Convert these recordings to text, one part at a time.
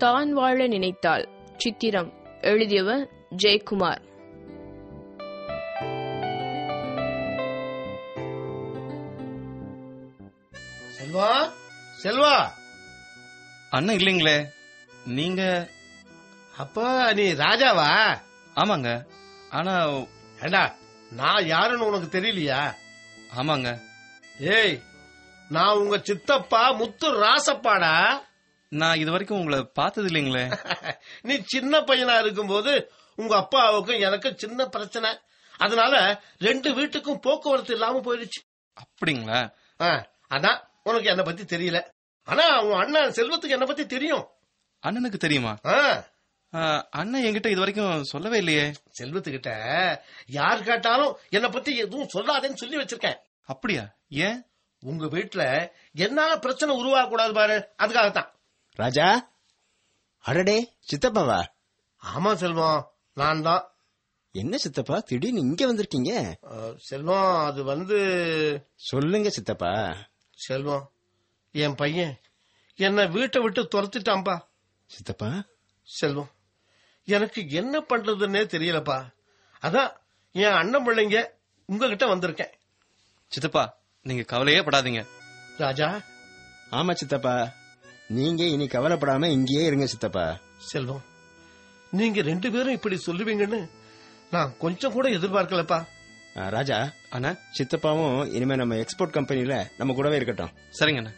தான் வாழ நினைத்தாள் சித்திரம் எழுதியவர் ஜெயக்குமார் செல்வா செல்வா அண்ணன் இல்லைங்களே நீங்க அப்பா நீ ராஜாவா ஆமாங்க ஆனா ஏண்டா நான் யாருன்னு உனக்கு தெரியலையா ஆமாங்க ஏய் நான் உங்க சித்தப்பா முத்து ராசப்பாடா நான் இது வரைக்கும் உங்களை பார்த்தது இல்லைங்களே நீ சின்ன பையனா இருக்கும்போது உங்க அப்பாவுக்கும் எனக்கு சின்ன பிரச்சனை அதனால ரெண்டு வீட்டுக்கும் போக்குவரத்து இல்லாம போயிடுச்சு அப்படிங்களா ஆ, அதான் உனக்கு என்ன பத்தி தெரியல ஆனா உன் அண்ணன் செல்வத்துக்கு என்ன பத்தி தெரியும் அண்ணனுக்கு தெரியுமா ஆ, ஆ, அண்ணன் என்கிட்ட இது வரைக்கும் சொல்லவே இல்லையே செல்வத்துக்கிட்ட யார் கேட்டாலும் என்ன பத்தி எதுவும் சொல்லாதேன்னு சொல்லி வச்சிருக்கேன் அப்படியா ஏன் உங்க வீட்டுல என்னால பிரச்சனை உருவாக கூடாது பாரு அதுக்காகத்தான் ராஜா அடடே சித்தப்பாவா ஆமா செல்வம் நான் தான் என்ன சித்தப்பா திடீர்னு இங்க வந்திருக்கீங்க அஹ், செல்வம் அது வந்து சொல்லுங்க சித்தப்பா செல்வம் என் பையன் என்ன வீட்டை விட்டு துரத்திட்டான்பா சித்தப்பா செல்வம் எனக்கு என்ன பண்றதுன்னே தெரியலப்பா அதான் என் அண்ணன் பிள்ளைங்க உங்ககிட்ட வந்திருக்கேன் சித்தப்பா நீங்க கவலையே படாதீங்க ராஜா ஆமா சித்தப்பா நீங்க இனி கவலைப்படாம இங்கேயே இருங்க சித்தப்பா செல்வம் நீங்க ரெண்டு பேரும் இப்படி சொல்லுவீங்கன்னு நான் கொஞ்சம் கூட எதிர்பார்க்கலப்பா ஆ, ராஜா அண்ணா சித்தப்பாவும் இனிமே நம்ம எக்ஸ்போர்ட் கம்பெனில நம்ம கூடவே இருக்கட்டும் சரிங்க அண்ணா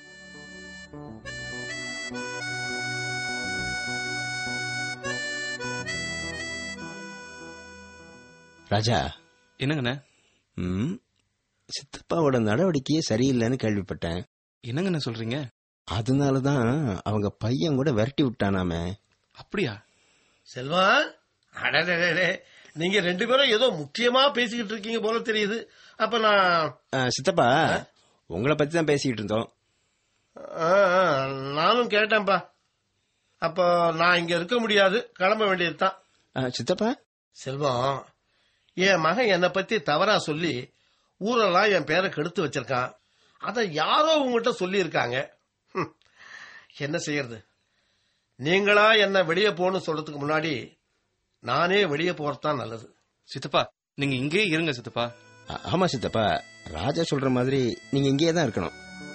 ராஜா என்னங்கண்ணே ம் சித்தப்பாவோட நடவடிக்கையே சரியில்லைன்னு கேள்விப்பட்டேன் என்னங்கண்ணே சொல்றீங்க அதனாலதான் அவங்க பையன் கூட விரட்டி விட்டானாமே அப்படியா செல்வா அடடடே நீங்க ரெண்டு பேரும் ஏதோ முக்கியமா பேசிக்கிட்டு இருக்கீங்க போல தெரியுது அப்ப நான் ஆ, சித்தப்பா உங்களை பத்தி தான் பேசிக்கிட்டு இருந்தோம் ஆ, ஆ, நானும் கேட்டேன்ப்பா அப்போ நான் இங்க இருக்க முடியாது கிளம்ப வேண்டியதுதான் ஆ, சித்தப்பா செல்வம் என் மகன் என்னை பத்தி தவறா சொல்லி ஊரெல்லாம் என் பேரை கெடுத்து வச்சிருக்கான் அத யாரோ உங்ககிட்ட சொல்லியிருக்காங்க ஹம், என்ன செய்யறது நீங்களா என்ன வெளியே போகணும்னு சொல்றதுக்கு முன்னாடி நானே வெளியே போறதுதான் நல்லது சித்தப்பா நீங்க இங்கேயே இருங்க சித்தப்பா ஆ- ஆமா சித்தப்பா ராஜா சொல்ற மாதிரி நீங்க இங்கேயே தான் இருக்கணும்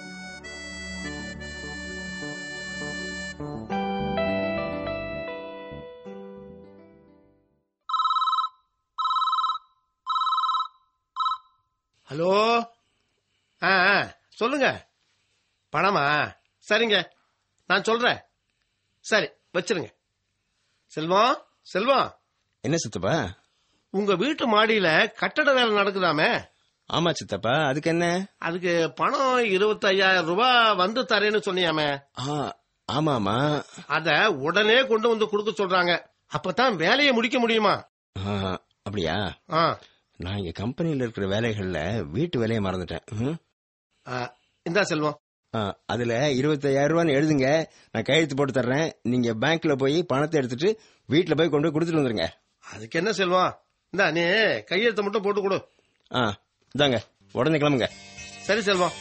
ஹலோ ஆ ஆ, சொல்லுங்க பணமா சரிங்க நான் சொல்றேன் சரி வச்சிருங்க செல்வம் செல்வம் என்ன சித்தப்பா உங்க வீட்டு மாடியில கட்டட வேலை நடக்குதாமே ஆமா சித்தப்பா அதுக்கு என்ன அதுக்கு பணம் இருபத்தையாயிரம் ரூபாய் வந்து தரேன்னு சொன்னியாமே ஆ, ஆமாமா அத உடனே கொண்டு வந்து கொடுக்க சொல்றாங்க அப்பதான் வேலையை முடிக்க முடியுமா ஆ, அப்படியா ஆ, நான் இங்க கம்பெனில இருக்கிற வேலைகள்ல வீட்டு வேலையை மறந்துட்டேன் ம்? ஆ, இந்தா செல்வம் ஆ, அதுல இருபத்தையாயிரம் ரூபான்னு எழுதுங்க நான் கையெழுத்து போட்டு தர்றேன் நீங்க பேங்க்ல போய் பணத்தை எடுத்துட்டு வீட்டுல போய் கொண்டு போய் கொடுத்துட்டு வந்துருங்க அதுக்கு என்ன செல்வம் இந்தா நீ கையெழுத்த மட்டும் போட்டு கொடு ஆ இதாங்க உடனே கிளம்புங்க சரி செல்வம்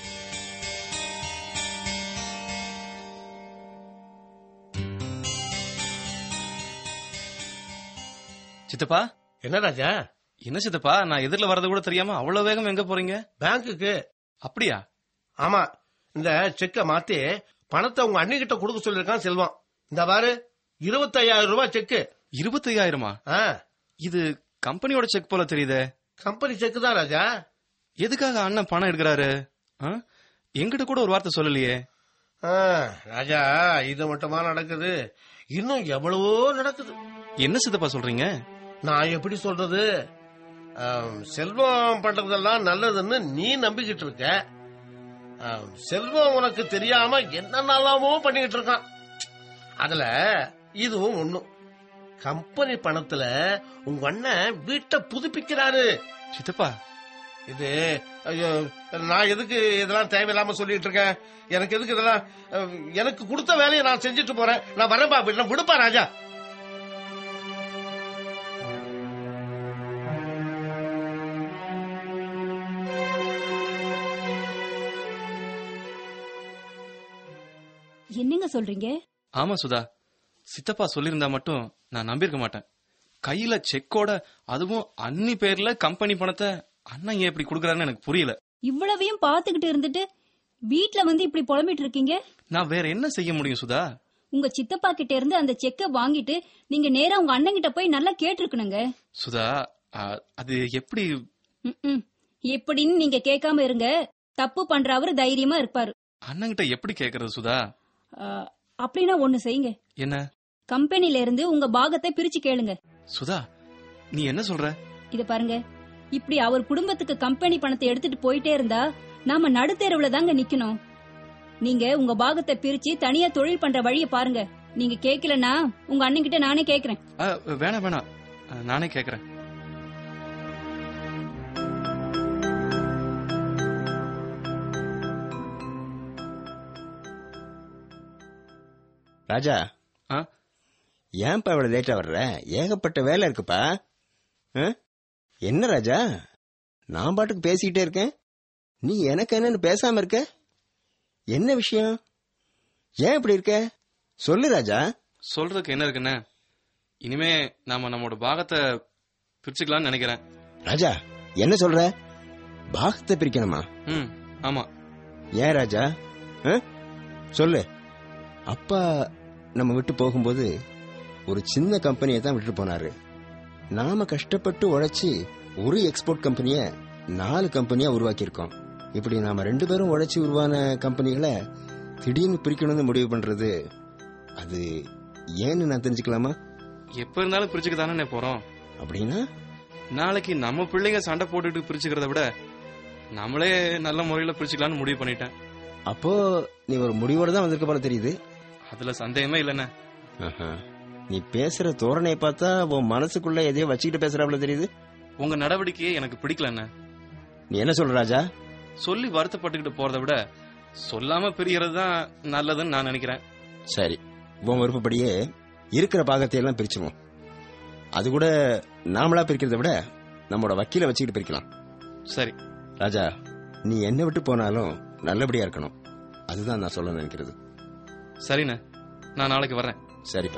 சித்தப்பா என்ன ராஜா என்ன சித்தப்பா நான் எதிரில் வரது கூட தெரியாம அவ்வளவு வேகம் எங்க போறீங்க பேங்க்குக்கு அப்படியா ஆமா இந்த செக்க மாத்தி பணத்தை உங்க அண்ணி கிட்ட கொடுக்க சொல்லிருக்கான் செல்வம் இந்த பாரு இருபத்தையாயிரம் ரூபாய் செக்கு இருபத்தையாயிரமா ஆ, இது கம்பெனியோட செக் போல தெரியுதே கம்பெனி செக்கு தான் ராஜா எதுக்காக அண்ணன் பணம் எடுக்கிறாரு ஆ? என்கிட்ட கூட ஒரு வார்த்தை சொல்லலையே ஆ, ராஜா இது மட்டுமா நடக்குது இன்னும் எவ்வளவோ நடக்குது என்ன சித்தப்பா சொல்றீங்க நான் எப்படி சொல்றது ஆம், செல்வம் பண்றதெல்லாம் நல்லதுன்னு நீ நம்பிக்கிட்டு இருக்க ஆம், செல்வம் உனக்கு தெரியாம என்னென்னலாமோ பண்ணிக்கிட்டு இருக்கான் அதுல இதுவும் ஒண்ணும் கம்பெனி பணத்துல உங்க அண்ணன் வீட்டை புதுப்பிக்கிறாரு சித்தப்பா இது ஐயோ, நான் எதுக்கு இதெல்லாம் தேவையில்லாம சொல்லிட்டு இருக்கேன் எனக்கு எதுக்கு இதெல்லாம் அஹ், எனக்கு கொடுத்த வேலையை நான் செஞ்சுட்டு போறேன் நான் வரேன்பா நான் விடுப்பா ராஜா என்னங்க சொல்றீங்க ஆமா சுதா சித்தப்பா சொல்லியிருந்தா மட்டும் நான் நம்பியிருக்க மாட்டேன் கையில செக்கோட அதுவும் அன்னி பேர்ல கம்பெனி பணத்தை அண்ணன் ஏன் இப்படி கொடுக்குறாருன்னு எனக்கு புரியல இவ்வளவையும் பாத்துக்கிட்டு இருந்துட்டு வீட்ல வந்து இப்படி புலம்பிட்டு இருக்கீங்க நான் வேற என்ன செய்ய முடியும் சுதா உங்க சித்தப்பா கிட்ட இருந்து அந்த செக்க வாங்கிட்டு நீங்க நேரா உங்க அண்ணன் கிட்ட போய் நல்லா கேட்டிருக்கணுங்க சுதா ஆ, அது எப்படி ம்ம். எப்படின்னு நீங்க கேட்காம இருங்க தப்பு பண்ற அவரு தைரியமா இருப்பாரு அண்ணன்கிட்ட எப்படி கேக்குறது சுதா ஆ, அப்படின்னா ஒண்ணு செய்யுங்க என்ன கம்பெனில இருந்து உங்க பாகத்தை பிரிச்சு கேளுங்க சுதா நீ என்ன சொல்ற இத பாருங்க இப்படி அவர் குடும்பத்துக்கு கம்பெனி பணத்தை எடுத்துட்டு போயிட்டே இருந்தா நாம நடுத்தெருவுல தாங்க நிக்கணும் நீங்க உங்க பாகத்தை பிரிச்சு தனியா தொழில் பண்ற வழிய பாருங்க நீங்க கேக்கலனா உங்க அண்ணன் கிட்ட நானே கேக்குறேன் ஆ, வேணாம் வேணாம் ஆ, நானே கேக்குறேன் ராஜா ஆ? ஏன்பா இவ்வளவு லேட்டா வர்ற ஏகப்பட்ட வேலை இருக்குப்பா ஆ? என்ன ராஜா நான் பாட்டுக்கு பேசிக்கிட்டே இருக்கேன் நீ எனக்கு என்னன்னு பேசாம இருக்க என்ன விஷயம் ஏன் இப்படி இருக்க சொல்லு ராஜா சொல்றதுக்கு என்ன இருக்குண்ணே இனிமே நாம நம்மளோட பாகத்தை பிரிச்சுக்கலாம்னு நினைக்கிறேன் ராஜா என்ன சொல்ற பாகத்தை பிரிக்கணுமா ம் ஆமா ஏன் ராஜா ஆ? சொல்லு அப்பா நம்ம விட்டு போகும்போது ஒரு சின்ன கம்பெனியை தான் விட்டுட்டு போனாரு நாம கஷ்டப்பட்டு உழைச்சி ஒரு எக்ஸ்போர்ட் கம்பெனிய நாலு கம்பெனியா உருவாக்கியிருக்கோம் இப்படி நாம ரெண்டு பேரும் உழைச்சி உருவான கம்பெனிகளை திடீர்னு பிரிக்கணும்னு முடிவு பண்றது அது ஏன்னு நான் தெரிஞ்சுக்கலாமா எப்ப இருந்தாலும் பிரிச்சுக்க தானே போறோம் அப்படின்னா நாளைக்கு நம்ம பிள்ளைங்க சண்டை போட்டுட்டு பிரிச்சுக்கிறத விட நம்மளே நல்ல முறையில பிரிச்சுக்கலாம்னு முடிவு பண்ணிட்டேன் அப்போ நீ ஒரு முடிவோட தான் வந்திருக்க போல தெரியுது அதுல சந்தேகமே இல்லைண்ணே ஆஹா. நீ பேசுற தோரணையை பார்த்தா உன் மனசுக்குள்ள எதையோ வச்சுக்கிட்டு பேசுறாப்புல தெரியுது உங்க நடவடிக்கையே எனக்கு பிடிக்கலண்ணே நீ என்ன சொல்ற ராஜா சொல்லி வருத்தப்பட்டுக்கிட்டு போறதை விட சொல்லாம பிரியறது தான் நல்லதுன்னு நான் நினைக்கிறேன் சரி உன் விருப்பப்படியே இருக்கிற பாகத்தை எல்லாம் பிரிச்சுருவோம் அது கூட நாமளா பிரிக்கிறத விட நம்மளோட வக்கீல வச்சுக்கிட்டு பிரிக்கலாம் சரி ராஜா நீ என்ன விட்டு போனாலும் நல்லபடியா இருக்கணும் அதுதான் நான் சொல்ல நினைக்கிறது சரிண்ணே நான் நாளைக்கு வரேன் சரிப்பா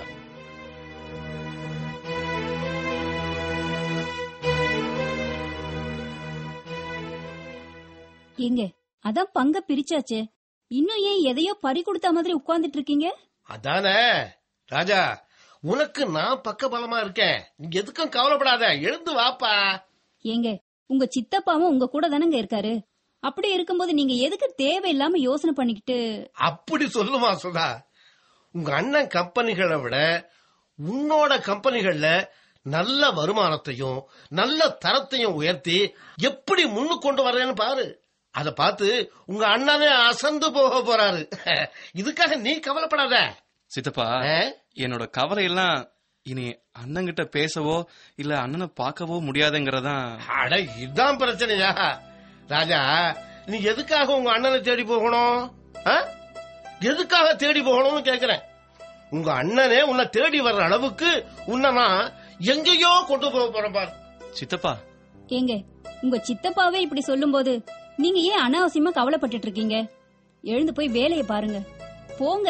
ஏங்க அதான் பங்க பிரிச்சாச்சே இன்னும் ஏன் எதையோ பறி கொடுத்த மாதிரி உட்கார்ந்துட்டு இருக்கீங்க அதானே ராஜா உனக்கு நான் பக்க பலமா இருக்கேன் நீ எதுக்கும் கவலைப்படாத எழுந்து வாப்பா ஏங்க உங்க சித்தப்பாவும் உங்க கூட தானங்க இருக்காரு அப்படி இருக்கும்போது நீங்க எதுக்கு தேவையில்லாம யோசனை பண்ணிக்கிட்டு அப்படி சொல்லுமா சுதா உங்க அண்ணன் கம்பெனிகளை விட உன்னோட கம்பெனிகள்ல நல்ல வருமானத்தையும் நல்ல தரத்தையும் உயர்த்தி எப்படி முன்னு கொண்டு வர்றேன்னு பாரு அத பார்த்து உங்க அண்ணனே அசந்து போக போறாரு இதுக்காக நீ கவலைப்படாத சித்தப்பா ஆ? என்னோட கவலை எல்லாம் இனி அண்ணன்கிட்ட பேசவோ இல்ல அண்ணனை பார்க்கவோ முடியாதுங்கிறதான் அட இதுதான் பிரச்சனையா ராஜா நீ எதுக்காக உங்க அண்ணனை தேடி போகணும் ஆ? எதுக்காக தேடி போகணும்னு கேக்குறேன் உங்க அண்ணனே உன்னை தேடி வர்ற அளவுக்கு உன்னை நான் எங்கேயோ கொண்டு போக போறேன் பாரு சித்தப்பா ஏங்க உங்க சித்தப்பாவே இப்படி சொல்லும்போது நீங்க ஏன் அனாவசியமா கவலைப்பட்டுட்டு இருக்கீங்க எழுந்து போய் வேலையை பாருங்க போங்க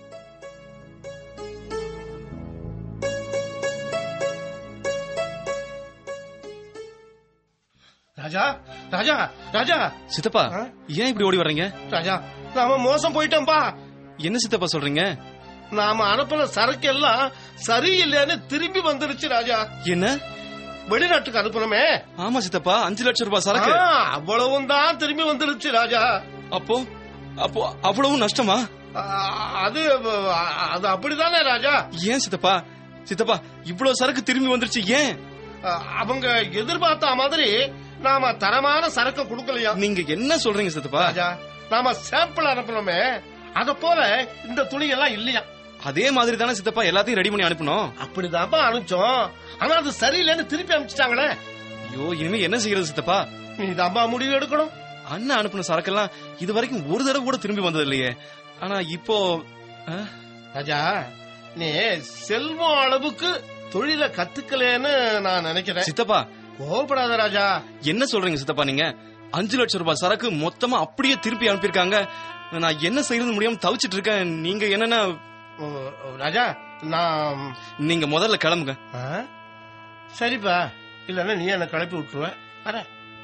ராஜா ராஜா ராஜா சித்தப்பா ஆ? ஏன் இப்படி ஓடி வர்றீங்க ராஜா நாம மோசம் போயிட்டோம்பா என்ன சித்தப்பா சொல்றீங்க நாம அனுப்புன சரக்கு எல்லாம் சரியில்லைன்னு திரும்பி வந்துருச்சு ராஜா என்ன வெளிநாட்டுக்கு அனுப்புனமே ஆமா சித்தப்பா அஞ்சு லட்சம் ரூபாய் சரக்கு ஆ, அவ்வளவும் தான் திரும்பி வந்துருச்சு ராஜா அப்போ அப்போ அவ்வளவு நஷ்டமா ஆ, அது அது அப்படிதானே ராஜா ஏன் சித்தப்பா சித்தப்பா இவ்வளவு சரக்கு திரும்பி வந்துருச்சு ஏன் ஆ, அவங்க எதிர்பார்த்த மாதிரி நாம தரமான சரக்கு கொடுக்கலையா நீங்க என்ன சொல்றீங்க சித்தப்பா ராஜா நாம சாம்பிள் அனுப்பணுமே அத போல இந்த துணி எல்லாம் இல்லையா அதே மாதிரி தானே சித்தப்பா எல்லாத்தையும் ரெடி பண்ணி அனுப்பணும் அப்படிதான்ப்பா அனுப்பிச்சோம் ஆனா அது சரியில்லைன்னு திருப்பி அனுப்பிச்சிட்டாங்களே ஐயோ இனிமே என்ன செய்யறது சித்தப்பா நீ தான்ப்பா முடிவு எடுக்கணும் அண்ணன் அனுப்பின சரக்கெல்லாம் இது வரைக்கும் ஒரு தடவை கூட திரும்பி வந்தது இல்லையே ஆனா இப்போ ஆ? ராஜா நீ செல்வம் அளவுக்கு தொழில கத்துக்கலேன்னு நான் நினைக்கிறேன் சித்தப்பா கோவப்படாத ராஜா என்ன சொல்றீங்க சித்தப்பா நீங்க அஞ்சு லட்சம் ரூபாய் சரக்கு மொத்தமா அப்படியே திருப்பி அனுப்பியிருக்காங்க நான் என்ன செய்யறது முடியாம தவிச்சிட்டு இருக்கேன் நீங்க என்னன்னா ஓ, ராஜா நான் நீங்க முதல்ல கிளம்புங்க ஆ? சரிப்பா இல்லன்னா நீ என்ன கிளப்பி விட்டுருவ வர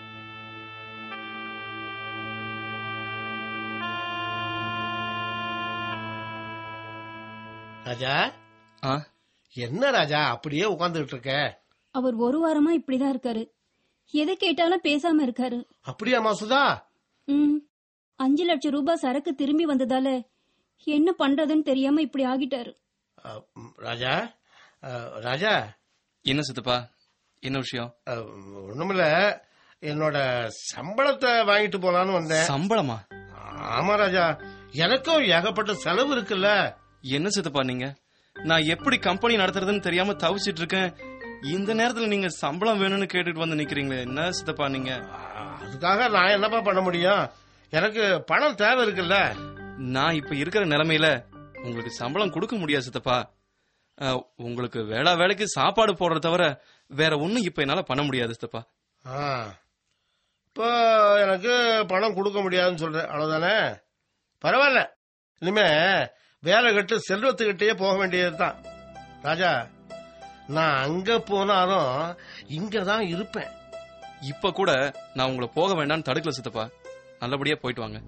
ராஜா ஆ என்ன ராஜா அப்படியே உட்கார்ந்துட்டு இருக்க அவர் ஒரு வாரமா இப்படிதான் இருக்காரு எதை கேட்டாலும் பேசாம இருக்காரு அப்படியாமா சுதா ம் அஞ்சு லட்சம் ரூபாய் சரக்கு திரும்பி வந்ததால என்ன பண்றதுன்னு தெரியாம இப்படி ஆகிட்டாரு அ, ம், ராஜா அ, ராஜா என்ன சித்தப்பா என்ன விஷயம் அ, ஒண்ணுமில்ல என்னோட சம்பளத்தை வாங்கிட்டு போலான்னு வந்தேன் சம்பளமா ஆமா ராஜா எனக்கும் ஏகப்பட்ட செலவு இருக்குல்ல என்ன சித்தப்பா நீங்க நான் எப்படி கம்பெனி நடத்துறதுன்னு தெரியாம தவிச்சிட்டு இருக்கேன் இந்த நேரத்துல நீங்க சம்பளம் வேணும்னு கேட்டுட்டு வந்து நிக்கிறீங்களே என்ன சித்தப்பா நீங்க அதுக்காக நான் என்னப்பா பண்ண முடியும் எனக்கு பணம் தேவை இருக்குல்ல நான் இப்ப இருக்கிற நிலைமையில உங்களுக்கு சம்பளம் கொடுக்க முடியாது சித்தப்பா அஹ், உங்களுக்கு வேளா வேலைக்கு சாப்பாடு போடுறத தவிர வேற ஒண்ணும் இப்ப என்னால பண்ண முடியாது சித்தப்பா ஆ. இப்போ எனக்கு பணம் கொடுக்க முடியாதுன்னு சொல்றேன் அவ்வளவுதானே பரவாயில்ல இனிமே வேலை கட்டு செல்வத்துக்கிட்டே போக வேண்டியதுதான் ராஜா நான் அங்க போனாலும் இங்க தான் இருப்பேன் இப்ப கூட நான் உங்களை போக வேண்டாம்னு தடுக்கல சித்தப்பா நல்லபடியா போயிட்டு வாங்க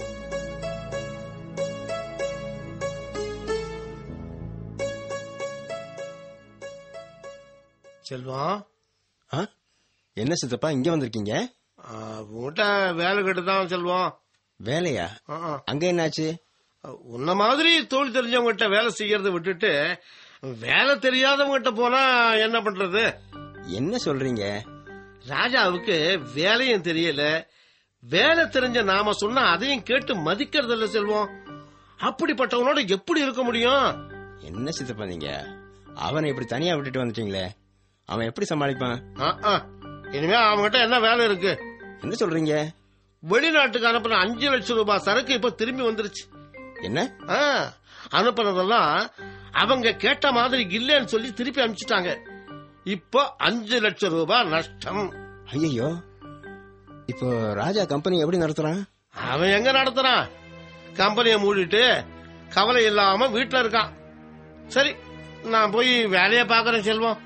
செல்வம் ஆ? என்ன சித்தப்பா இங்க வந்திருக்கீங்க ஆ, உன்கிட்ட வேலை கட்டு தான் செல்வம் வேலையா ஆ, ஆ. அங்க என்னாச்சு உன்ன மாதிரி தொழில் தெரிஞ்சவங்ககிட்ட வேலை செய்யறத விட்டுட்டு வேலை தெரியாதவங்ககிட்ட போனா என்ன பண்றது என்ன சொல்றீங்க ராஜாவுக்கு வேலையும் தெரியல வேலை தெரிஞ்ச நாம சொன்னா அதையும் கேட்டு மதிக்கிறது இல்ல செல்வம் அப்படிப்பட்டவனோட எப்படி இருக்க முடியும் என்ன சித்தப்பா நீங்க அவனை இப்படி தனியா விட்டுட்டு வந்துட்டீங்களே அவன் எப்படி சமாளிப்பான் ஆ, ஆ. இனிமே அவன்கிட்ட என்ன வேலை இருக்கு என்ன சொல்றீங்க வெளிநாட்டுக்கு அனுப்பின அஞ்சு லட்சம் ரூபாய் சரக்கு இப்ப திரும்பி வந்துருச்சு என்ன ஆ, அனுப்புனதெல்லாம் அவங்க கேட்ட மாதிரி இல்லைன்னு சொல்லி திருப்பி அனுப்பிச்சிட்டாங்க இப்போ அஞ்சு லட்சம் ரூபாய் நஷ்டம் ஐயோ இப்போ ராஜா கம்பெனி எப்படி நடத்துறான் அவன் எங்க நடத்துறான் கம்பெனியை மூடிட்டு கவலை இல்லாம வீட்டுல இருக்கான் சரி நான் போய் வேலையை பாக்குறேன் செல்வம்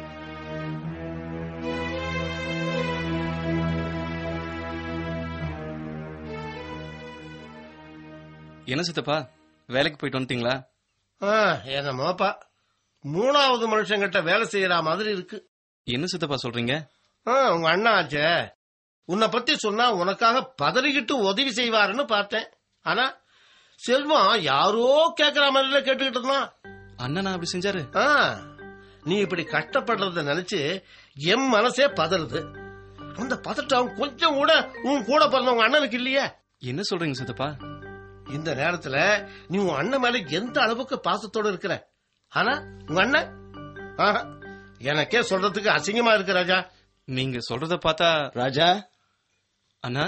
என்ன சித்தப்பா வேலைக்கு போயிட்டு வந்துட்டீங்களா ஆ, என்னமோப்பா மூணாவது மனுஷங்கிட்ட வேலை செய்யற மாதிரி இருக்கு என்ன சித்தப்பா சொல்றீங்க ஆ, உங்க அண்ணா ஆச்சே உன்னை பத்தி சொன்னா உனக்காக பதறிக்கிட்டு உதவி செய்வாருன்னு பார்த்தேன் ஆனா செல்வம் யாரோ கேக்குற மாதிரில கேட்டுக்கிட்டு இருந்தான் அண்ணனா அப்படி செஞ்சாரு ஆ, நீ இப்படி கஷ்டப்படுறத நினைச்சு என் மனசே பதறுது அந்த பதட்டம் கொஞ்சம் கூட உன் கூட பிறந்தவங்க அண்ணனுக்கு இல்லையே என்ன சொல்றீங்க சித்தப்பா இந்த நேரத்துல நீ உன் அண்ணன் மேல எந்த அளவுக்கு பாசத்தோட இருக்கிற ஆனா உங்க அண்ணன் ஆஹா, எனக்கே சொல்றதுக்கு அசிங்கமா இருக்கு ராஜா நீங்க சொல்றத பார்த்தா ராஜா அண்ணா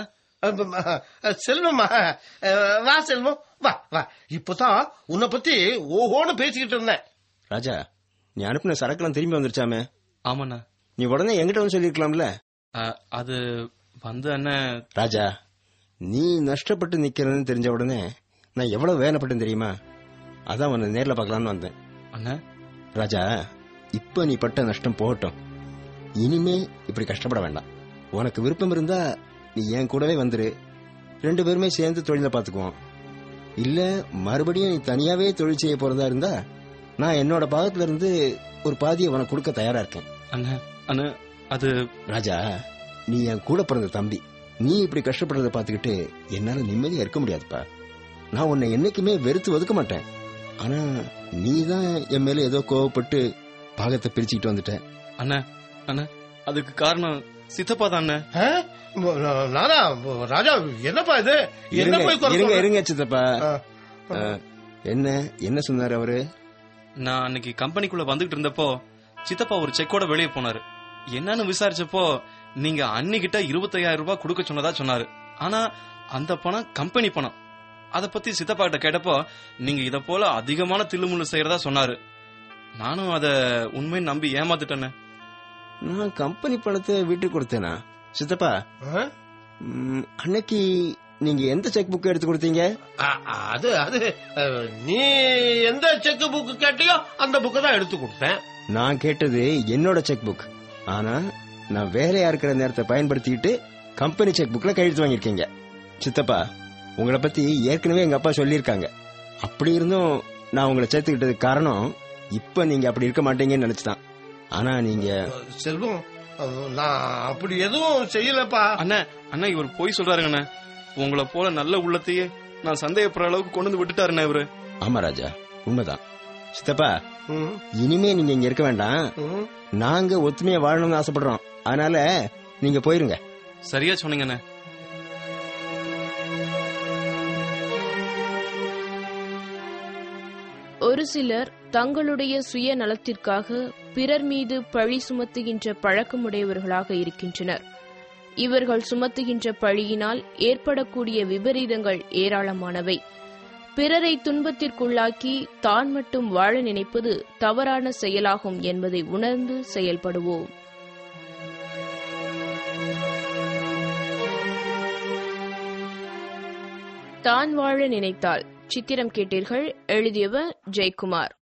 செல்வமா அஹ், வா செல்வம் வா வா இப்பதான் உன்னை பத்தி ஓஹோன்னு பேசிக்கிட்டு இருந்தேன் ராஜா நீ அனுப்பின சரக்குலாம் திரும்பி வந்துருச்சாமே ஆமாண்ணா நீ உடனே என்கிட்ட வந்து சொல்லிருக்கலாம்ல அஹ், அது வந்து அண்ணன் ராஜா நீ நஷ்டப்பட்டு நிக்கிறன்னு தெரிஞ்ச உடனே நான் எவ்வளவு வேதனைப்பட்டேன் தெரியுமா அதான் உன்னை நேர்ல பார்க்கலாம்னு வந்தேன் அண்ணா ராஜா இப்ப நீ பட்ட நஷ்டம் போகட்டும் இனிமே இப்படி கஷ்டப்பட வேண்டாம் உனக்கு விருப்பம் இருந்தா நீ என் கூடவே வந்துரு ரெண்டு பேருமே சேர்ந்து தொழிலை பார்த்துக்குவோம் இல்ல மறுபடியும் நீ தனியாவே தொழில் செய்ய போறதா இருந்தா நான் என்னோட பாகத்துல இருந்து ஒரு பாதியை உனக்கு கொடுக்க தயாரா இருக்கேன் அண்ணா அண்ணா அது ராஜா நீ என் கூட பிறந்த தம்பி நீ இப்படி கஷ்டப்படுறத பாத்துக்கிட்டு என்னால நிம்மதியா இருக்க முடியாதுப்பா நான் உன்னை என்னைக்குமே வெறுத்து ஒதுக்க மாட்டேன் ஆனா நீ தான் என் மேல ஏதோ கோவப்பட்டு பாகத்தை பிரிச்சுக்கிட்டு வந்துட்ட அண்ணா அண்ணா அதுக்கு காரணம் சித்தப்பா தான் அண்ணா அஹ், நானா ராஜா என்னப்பா இது என்ன இருங்க போய் குறை இருங்க சொல்ற? இருங்க சித்தப்பா அஹ், அஹ், என்ன என்ன சொன்னாரு அவரு நான் அன்னைக்கு கம்பெனிக்குள்ள வந்துகிட்டு இருந்தப்போ சித்தப்பா ஒரு செக்கோட வெளியே போனாரு என்னன்னு விசாரிச்சப்போ நீங்க அன்னிக்கிட்ட இருபத்தையாயிரம் ரூபாய் கொடுக்க சொன்னதா சொன்னாரு ஆனா அந்த பணம் கம்பெனி பணம் அத பத்தி சித்தப்பா கிட்ட கேட்டப்போ நீங்க இத போல அதிகமான தில்லுமுள்ளு செய்யறதா சொன்னாரு நானும் அத உண்மையை நம்பி ஏமாத்துட்டேன்னு நான் கம்பெனி பணத்தை வீட்டுக்கு கொடுத்தேனா சித்தப்பா அஹ், ம், அன்னைக்கு நீங்க எந்த செக் புக் எடுத்து கொடுத்தீங்க அ- அது அது அஹ், நீ எந்த செக் புக் கேட்டியோ அந்த புக்கை தான் எடுத்து கொடுத்தேன் நான் கேட்டது என்னோட செக் புக் ஆனா நான் வேலையா இருக்கிற நேரத்தை பயன்படுத்திக்கிட்டு கம்பெனி செக் புக்ல கையெழுத்து வாங்கியிருக்கீங்க சித்தப்பா உங்களை பத்தி ஏற்கனவே எங்க அப்பா சொல்லியிருக்காங்க அப்படி இருந்தும் நான் உங்களை சேர்த்துக்கிட்டதுக்கு காரணம் இப்ப நீங்க அப்படி இருக்க மாட்டீங்கன்னு நினைச்சுதான் ஆனா நீங்க செல்வம் அஹ், நான் அப்படி எதுவும் செய்யலப்பா அண்ணா அண்ணா இவர் போய் சொல்றாருங்கண்ணே உங்களை போல நல்ல உள்ளத்தையே நான் சந்தேகப்படுற அளவுக்கு கொண்டு வந்து விட்டுட்டாருண்ணே இவரு ஆமா ராஜா உண்மைதான் சித்தப்பா ம், இனிமே நீங்க இங்க இருக்க வேண்டாம் ம். நாங்க ஒத்துமையா வாழணும்னு ஆசைப்படுறோம் அதனால நீங்க போயிருங்க சரியா சொன்னீங்கண்ணே ஒரு சிலர் தங்களுடைய சுய நலத்திற்காக பிறர் மீது பழி சுமத்துகின்ற பழக்கமுடையவர்களாக இருக்கின்றனர் இவர்கள் சுமத்துகின்ற பழியினால் ஏற்படக்கூடிய விபரீதங்கள் ஏராளமானவை பிறரை துன்பத்திற்குள்ளாக்கி தான் மட்டும் வாழ நினைப்பது தவறான செயலாகும் என்பதை உணர்ந்து செயல்படுவோம் தான் வாழ நினைத்தால் சித்திரம் கேட்டீர்கள் எழுதியவர் ஜெயக்குமார்